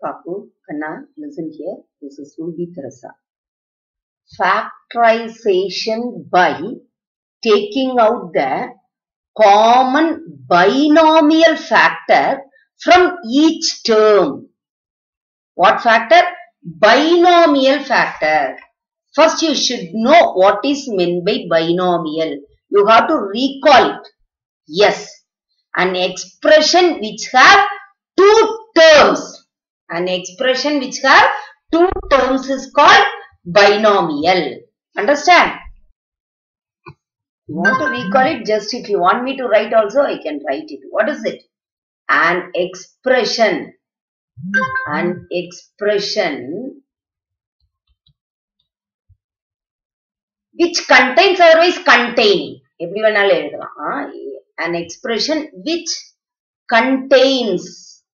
Papu, Kanna, listen here. This is Ruby Teresa. Factorization by taking out the common binomial factor from each term. What factor? Binomial factor. First you should know what is meant by binomial. You have to recall it. Yes. An expression which have two terms. An expression which have two terms is called binomial. Understand? You want to recall it? Just if you want me to write also, I can write it. What is it? An expression. An expression which contains otherwise containing எப்படி வேணாலும் எழுதலாம் ஆ, an expression which contains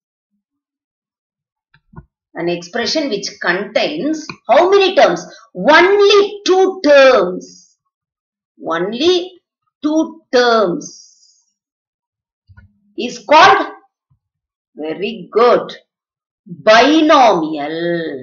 an expression which contains how many terms only two terms only two terms is called very good binomial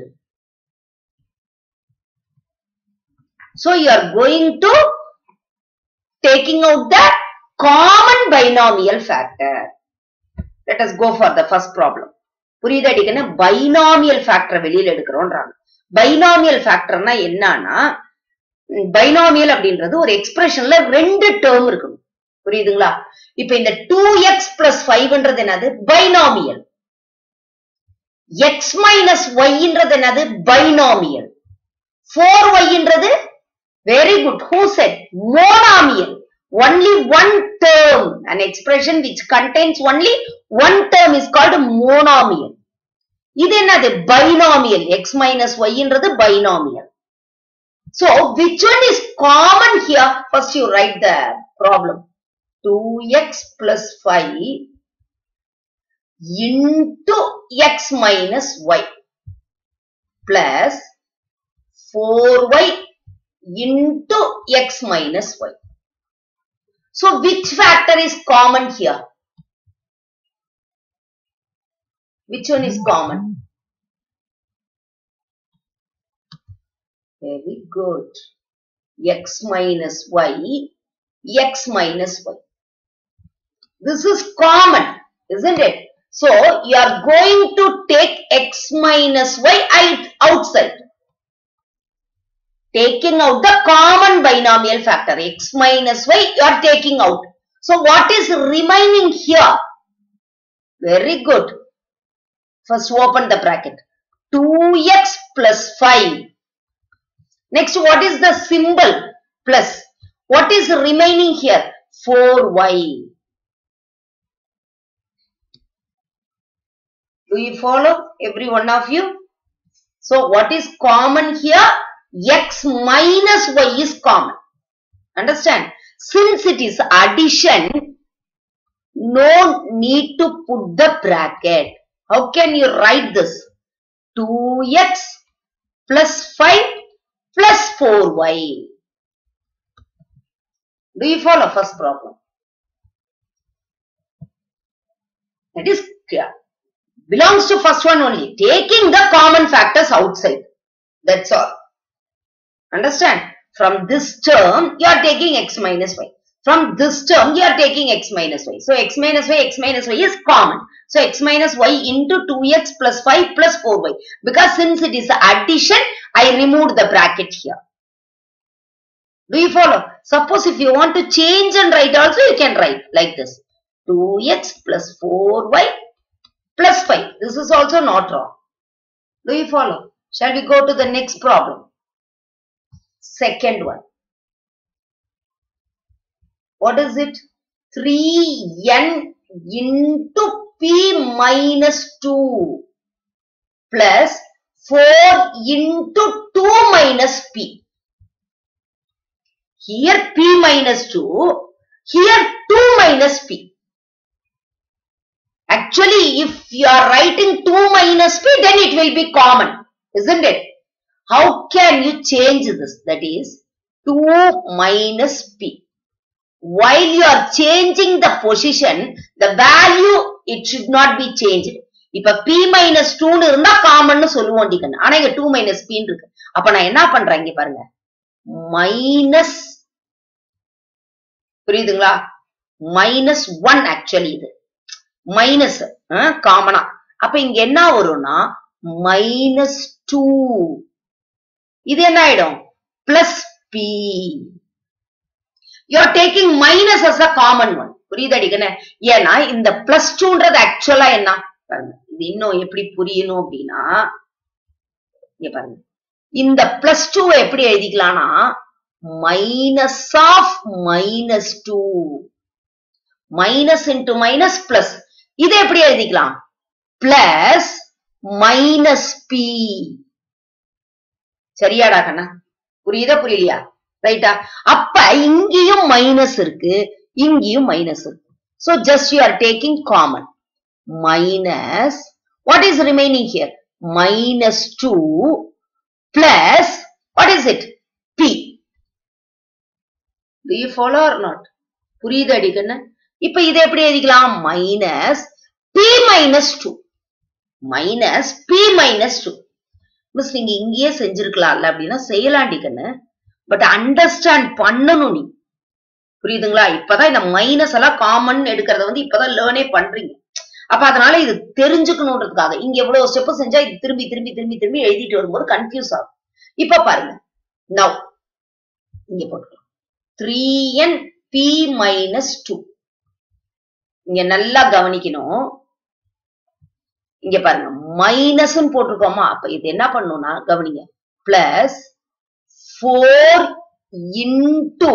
so you are going to taking out the common binomial factor. Let us go for the first problem. புரியுது அடிக்கணும் binomial factor வெளியில எடுக்கிறோன்றாங்க binomial ஃபேக்டர்னா என்னன்னா binomial அப்படின்றது ஒரு எக்ஸ்பிரஷன்ல ரெண்டு term இருக்கணும் புரியுதுங்களா இப்ப இந்த டூ எக்ஸ் பிளஸ் ஃபைவ்ன்றது என்னது பைனாமியல் எக்ஸ் மைனஸ் ஒய்ன்றது என்னது பைனாமியல் ஃபோர் ஒய்ன்றது Very good. Who said? Monomial. Only one term. An expression which contains only one term is called monomial. இது என்னது binomial. x minus y ன்றது binomial. So, which one is common here? First you write the problem. 2x plus 5 into x minus y plus 4y into x minus y. So which factor is common here? Which one is common? Very good. x minus y, x minus y. This is common, isn't it? So you are going to take x minus y out- outside taking out the common binomial factor x minus y you are taking out so what is remaining here very good first open the bracket 2x plus 5 next what is the symbol plus what is remaining here 4y do you follow every one of you so what is common here x minus y is common. Understand? Since it is addition, no need to put the bracket. How can you write this? 2x plus 5 plus 4y. Do you follow first problem? That is clear. Belongs to first one only. Taking the common factors outside. That's all. Understand? From this term, you are taking x minus y. From this term, you are taking x minus y. So, x minus y, x minus y is common. So, x minus y into 2x plus 5 plus 4y. Because since it is addition, I removed the bracket here. Do you follow? Suppose if you want to change and write also, you can write like this. 2x plus 4y plus 5. This is also not wrong. Do you follow? Shall we go to the next problem? Second one. What is it? 3n into p minus 2 plus 4 into 2 minus p. Here p minus 2, here 2 minus p. Actually, if you are writing 2 minus p, then it will be common, isn't it? How can you change this? That is 2 minus p. While you are changing the position, the value, it should not be changed. இப்ப p minus 2 இருந்தா காமன்னு சொல்லுவோம் டிகன் ஆனா இங்க two minus பின்னு இருக்கு அப்ப நான் என்ன பண்றேன் இங்க பாருங்க மைனஸ் புரியுதுங்களா மைனஸ் ஒன் ஆக்சுவலி இது மைனஸ் காமனா அப்ப இங்க என்ன வரும்னா மைனஸ் டூ இது என்ன ஆயிடும் plus p you are taking minus as a common one புரியுது அடிக்கணே ஏன்னா இந்த பிளஸ் டூன்றது ஆக்சுவலா என்ன பாருங்க இது இன்னும் எப்படி புரியணும் அப்படின்னா இங்க பாருங்க இந்த பிளஸ் டூ எப்படி எழுதிக்கலாம்னா minus of minus two minus into minus plus இதை எப்படி எழுதிக்கலாம் பிளஸ் மைனஸ் பி சரியாடா கண்ணா புரியுதா புரியலையா ரைட்டா அப்ப இங்கேயும் மைனஸ் இருக்கு இங்கேயும் மைனஸ் இருக்கு so just you are taking common minus what is remaining here minus two plus what is it p do you follow or not புரியுது அடிக்கண்ணு இப்ப இதை எப்படி எழுதிக்கலாம் minus p minus two minus p minus two மிஸ் நீங்க இங்கேயே செஞ்சிருக்கலாம்ல அப்படின்னா செய்யலாண்டி கண்ணு பட் அண்டர்ஸ்டாண்ட் பண்ணணும் நீ புரியுதுங்களா இப்பதான் இந்த மைனஸ் எல்லாம் காமன் எடுக்கிறத வந்து இப்பதான் லேர்னே பண்றீங்க அப்ப அதனால இது தெரிஞ்சுக்கணுன்றதுக்காக இங்க எவ்வளவு ஸ்டெப் செஞ்சா இது திரும்பி திரும்பி திரும்பி திரும்பி எழுதிட்டு வரும்போது கன்ஃபியூஸ் ஆகும் இப்ப பாருங்க நவ் இங்க போட்டுக்கலாம் three n p minus two இங்க நல்லா கவனிக்கணும் இங்க பாருங்க மைனஸ் போட்டிருக்கோமா அப்ப இது என்ன பண்ணணும்னா கவனிங்க plus four into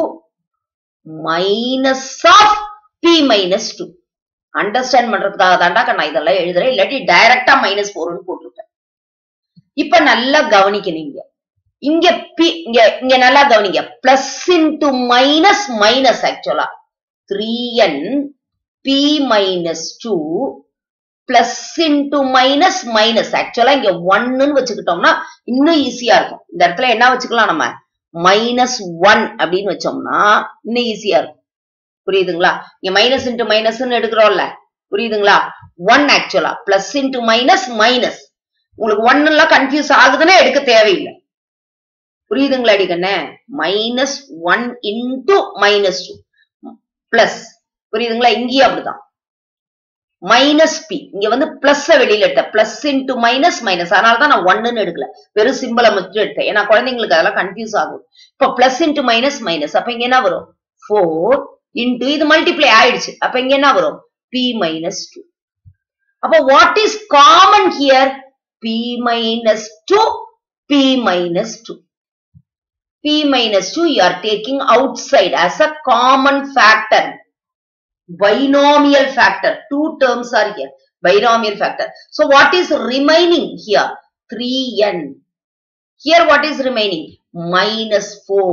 minus of p minus two understand பண்றதுக்காக தாண்டா நான் இதெல்லாம் எழுதுறேன் இல்லாட்டி டைரக்டா மைனஸ் ஃபோர்னு போட்டிருக்கேன் இப்ப நல்லா கவனிக்கணும் இங்க இங்க பி இங்க இங்க நல்லா கவனிங்க பிளஸ் இன்டு மைனஸ் மைனஸ் ஆக்சுவலா three n p minus two plus into minus minus ஆக்சுவலா இங்க ஒன்னு வச்சுக்கிட்டோம்னா இன்னும் ஈஸியா இருக்கும் இந்த இடத்துல என்ன வச்சுக்கலாம் நம்ம மைனஸ் ஒன் அப்படின்னு வச்சோம்னா இன்னும் ஈஸியா இருக்கும் புரியுதுங்களா இங்க மைனஸ் இன்டு மைனஸ் எடுக்கிறோம்ல புரியுதுங்களா ஒன் ஆக்சுவலா பிளஸ் இன்டு மைனஸ் மைனஸ் உங்களுக்கு ஒன்னு எல்லாம் கன்ஃபியூஸ் ஆகுதுன்னா எடுக்க தேவையில்லை புரியுதுங்களா அடிக்கண்ணே minus one into minus two plus புரியுதுங்களா இங்கேயும் அப்படிதான் மைனஸ் பி இங்க வந்து பிளஸ் வெளியில எடுத்தேன் பிளஸ் இன்டு மைனஸ் மைனஸ் அதனாலதான் நான் ஒன்னு எடுக்கல வெறும் சிம்பிளை மட்டும் எடுத்தேன் ஏன்னா குழந்தைங்களுக்கு அதெல்லாம் கன்ஃபியூஸ் ஆகும் இப்ப பிளஸ் இன்டு மைனஸ் மைனஸ் அப்ப இங்க என்ன வரும் ஃபோர் இன்டு இது மல்டிப்ளை ஆயிடுச்சு அப்ப இங்க என்ன வரும் பி மைனஸ் டூ அப்ப what is common here p minus two p minus two p minus 2 you are taking outside as a common factor binomial factor two terms are here binomial factor so what is remaining here 3n here what is remaining minus 4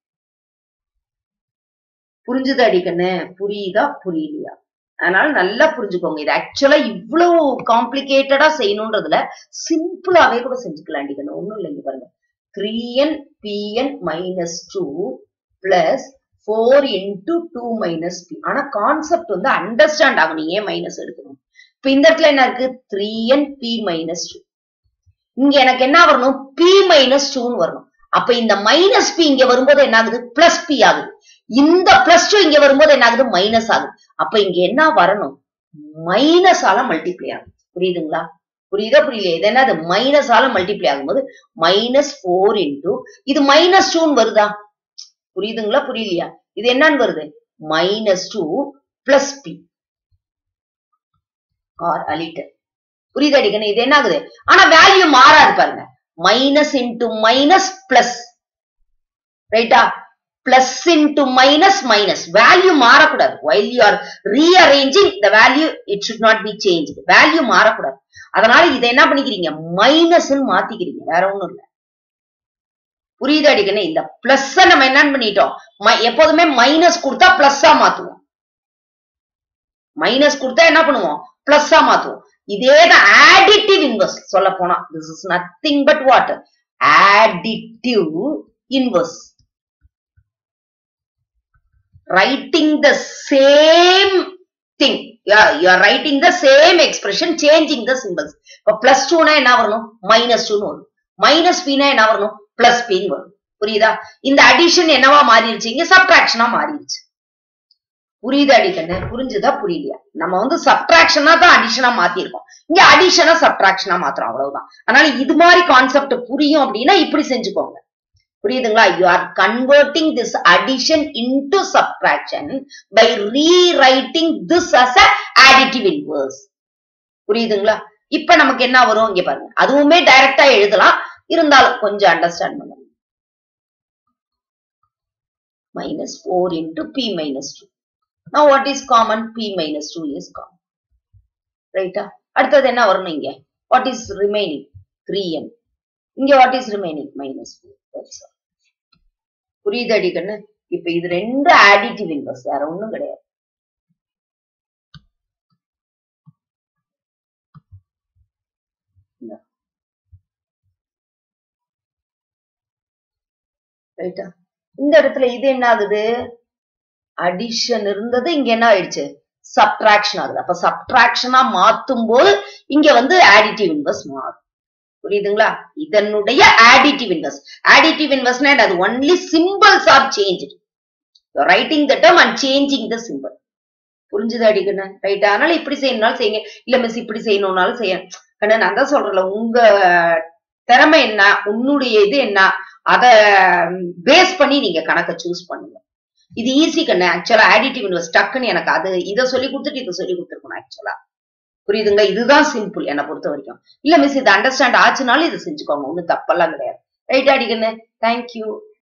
புரிஞ்சுது அடிக்கண்ணு புரியுதா புரியலையா அதனால நல்லா புரிஞ்சுக்கோங்க இது ஆக்சுவலா இவ்வளவு காம்ப்ளிகேட்டடா செய்யணும்ன்றதுல சிம்பிளாவே கூட செஞ்சுக்கலாம் அடிக்கணும் ஒண்ணும் இல்லைங்க பாருங்க three n p n minus two plus four into two minus p ஆனா கான்செப்ட் வந்து அண்டர்ஸ்டாண்ட் ஆகணும் ஏன் மைனஸ் எடுக்கணும் இப்ப இந்த இடத்துல என்ன இருக்கு three n p minus two இங்க எனக்கு என்ன வரணும் பி மைனஸ் டூன்னு வரணும் அப்ப இந்த மைனஸ் பி இங்க வரும்போது என்ன ஆகுது பிளஸ் பி ஆகுது இந்த பிளஸ் டூ இங்க வரும்போது என்ன ஆகுது மைனஸ் ஆகுது அப்ப இங்க என்ன வரணும் மைனஸ் ஆல மல்டிப்ளை ஆகும் புரியுதுங்களா புரியுதா புரியலையா இது என்னது மைனஸ் ஆல மல்டிப்ளை ஆகும்போது மைனஸ் ஃபோர் இன்டூ இது மைனஸ் டூன்னு வருதா புரியுதுங்களா புரியலையா இது என்னன்னு வருது minus two plus p or அலிட்டர் புரியுதா அடிக்கணும் இது என்ன ஆகுது ஆனா வேல்யூ மாறாது பாருங்க மைனஸ் இன்டூ மைனஸ் பிளஸ் ரைட்டா plus into minus minus value மாறக்கூடாது while you are rearranging the value it should not be change value மாறக்கூடாது அதனால இதை என்ன பண்ணிக்கிறீங்க மைனஸ் மாத்திக்கிறீங்க வேற ஒண்ணும் இல்ல புரியுது அடிக்கணும் இந்த பிளஸ் நம்ம என்ன பண்ணிட்டோம் எப்போதுமே மைனஸ் கொடுத்தா பிளஸ்ஸா மாத்துவோம் மைனஸ் கொடுத்தா என்ன பண்ணுவோம் பிளஸ்ஸா மாத்துவோம் இதேதான் ஆடிட்டிவ் இன்வெர்ஸ் சொல்ல போனா this is nothing but what additive inverse writing the same thing you are writing the same expression changing the symbols இப்ப பிளஸ் டூனா என்ன வரணும் மைனஸ் டூன்னு வரும் மைனஸ் பினா என்ன வரணும் பிளஸ் பின்னு வரும் புரியுதா இந்த அடிஷன் என்னவா மாறிடுச்சு இங்க சப்ட்ராக்ஷனா மாறிடுச்சு புரியுதா அடிக்கண்ணு புரிஞ்சுதா புரியலையா நம்ம வந்து சப்ட்ராக்ஷனா தான் அடிஷனா மாத்திருக்கோம் இங்க அடிஷனா சப்ட்ராக்ஷனா மாத்திரம் அவ்வளவுதான் அதனால இது மாதிரி கான்செப்ட் புரியும் அப்படின்னா இப்படி செஞ்சுக்கோங்க புரியுதுங்களா you are converting this addition into subtraction by rewriting this as a additive inverse புரியுதுங்களா இப்ப நமக்கு என்ன வரும் இங்க பாருங்க அதுவுமே டைரக்டா எழுதலாம் இருந்தாலும் கொஞ்சம் அண்டர்ஸ்டாண்ட் பண்ணுங்க minus 4 into p minus 2 now what is common p minus 2 is common ரைட்டா அடுத்தது என்ன வரணும் இங்க what is remaining 3n இங்க what is remaining minus 4 that's all புரியுது அடிக்கண்ணு இப்ப இது ரெண்டு additive inverse வேற ஒண்ணும் கிடையாது ரைட்டா இந்த இடத்துல இது என்ன ஆகுது அடிஷன் இருந்தது இங்க என்ன ஆயிடுச்சு சப்ட்ராக்ஷன் ஆகுது அப்ப சப்ட்ராக்ஷனா மாத்தும் போது இங்க வந்து ஆடிட்டிவ் இன்வெர்ஸ் மாறும் புரியுதுங்களா இதனுடைய ஆடிட்டிவ் இன்வெர்ஸ் ஆடிட்டிவ் இன்வெர்ஸ்னா அது only symbols are change writing the term and changing the symbol புரிஞ்சுது அடிக்கணும் ரைட் அதனால இப்படி செய்யணும்னாலும் செய்யுங்க இல்ல மிஸ் இப்படி செய்யணும்னாலும் செய்ய கண்ணு நான் தான் சொல்றேன்ல உங்க திறமை என்ன உன்னுடைய இது என்ன அத பேஸ் பண்ணி நீங்க கணக்கை சூஸ் பண்ணுங்க இது ஈஸி கண்ணு ஆக்சுவலா ஆடிட்டிவ் இன்வெஸ்ட் டக்குன்னு எனக்கு அது இதை சொல்லி கொடுத்துட்டு இதை சொல்லி கொடுத்துருக்கணும் ஆக்சுவலா புரியுதுங்களா இதுதான் சிம்பிள் என்னை பொறுத்த வரைக்கும் இல்ல மிஸ் இது அண்டர்ஸ்டாண்ட் ஆச்சுனாலும் இது செஞ்சுக்கோங்க ஒண்ணும் தப்பெல்லாம் கிடையாது ரைட் அடிக்கண்ணு தேங்க்யூ